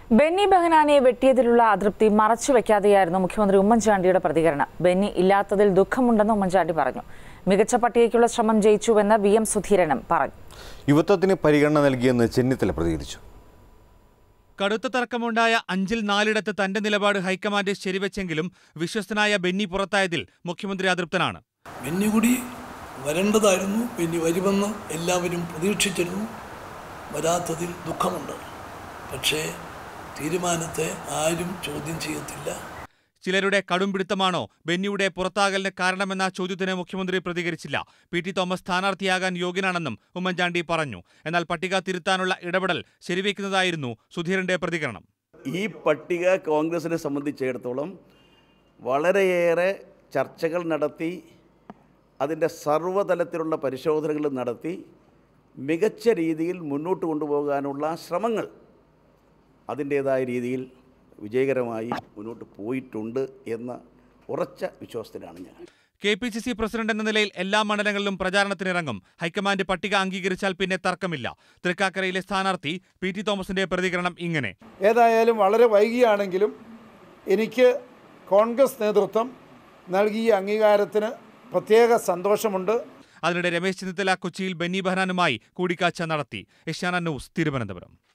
ബെന്നി ബെഹനാനെ വെട്ടിയതിലുള്ള അതൃപ്തി മറച്ചുവെക്കാതെയായിരുന്നു മുഖ്യമന്ത്രി ഉമ്മൻചാണ്ടിയുടെ പ്രതികരണം ബെന്നി ഇല്ലാത്തതിൽ ദുഃഖമുണ്ടെന്ന് ഉമ്മൻചാണ്ടി പറഞ്ഞു മികച്ച പട്ടികയ്ക്കുള്ള ശ്രമം ജയിച്ചുവെന്ന് വി എം സുധീരനും പറഞ്ഞു യുവത്വത്തിന് പരിഗണന നൽകിയെന്ന് ചെന്നിത്തല പ്രതികരിച്ചു കടുത്ത തർക്കമുണ്ടായ അഞ്ചിൽ നാലിടത്ത് തന്റെ നിലപാട് ഹൈക്കമാൻഡ് ശരിവെച്ചെങ്കിലും വിശ്വസ്തനായ ബെന്നി പുറത്തായതിൽ മുഖ്യമന്ത്രി അതൃപ്തനാണ് ബെന്നി കൂടി വരേണ്ടതായിരുന്നു ബെന്നി വരുമെന്ന് എല്ലാവരും പ്രതീക്ഷിച്ചിരുന്നു വരാത്തതിൽ ദുഃഖമുണ്ട് പക്ഷേ തീരുമാനത്തെ ആരും ചോദ്യം ചെയ്യത്തില്ല ചിലരുടെ കടുംപിടുത്തമാണോ ബെന്നിയുടെ പുറത്താകലിന് കാരണമെന്ന ചോദ്യത്തിന് മുഖ്യമന്ത്രി പ്രതികരിച്ചില്ല പി ടി തോമസ് സ്ഥാനാർത്ഥിയാകാൻ യോഗ്യനാണെന്നും ഉമ്മൻചാണ്ടി പറഞ്ഞു എന്നാൽ പട്ടിക തിരുത്താനുള്ള ഇടപെടൽ ശരിവെക്കുന്നതായിരുന്നു സുധീരന്റെ പ്രതികരണം ഈ പട്ടിക കോൺഗ്രസിനെ സംബന്ധിച്ചിടത്തോളം വളരെയേറെ ചർച്ചകൾ നടത്തി അതിൻ്റെ സർവ്വതലത്തിലുള്ള പരിശോധനകൾ നടത്തി മികച്ച രീതിയിൽ മുന്നോട്ട് കൊണ്ടുപോകാനുള്ള ശ്രമങ്ങൾ അതിൻ്റേതായ രീതിയിൽ വിജയകരമായി മുന്നോട്ട് പോയിട്ടുണ്ട് എന്ന ഉറച്ച വിശ്വാസത്തിലാണ് ഞാൻ K P C C president എന്ന നിലയിൽ എല്ലാ മണ്ഡലങ്ങളിലും പ്രചാരണത്തിനിറങ്ങും ഹൈക്കമാൻഡ് പട്ടിക അംഗീകരിച്ചാൽ പിന്നെ തർക്കമില്ല തൃക്കാക്കരയിലെ സ്ഥാനാർത്ഥി പി ടി തോമസിന്റെ പ്രതികരണം ഇങ്ങനെ ഏതായാലും വളരെ വൈകിയാണെങ്കിലും എനിക്ക് കോൺഗ്രസ് നേതൃത്വം നൽകിയ അംഗീകാരത്തിന് പ്രത്യേക സന്തോഷമുണ്ട് അതിനിടെ രമേശ് ചെന്നിത്തല കൊച്ചിയിൽ ബെന്നി ബെഹനാനുമായി കൂടിക്കാഴ്ച നടത്തി ഏഷ്യാന ന്യൂസ് തിരുവനന്തപുരം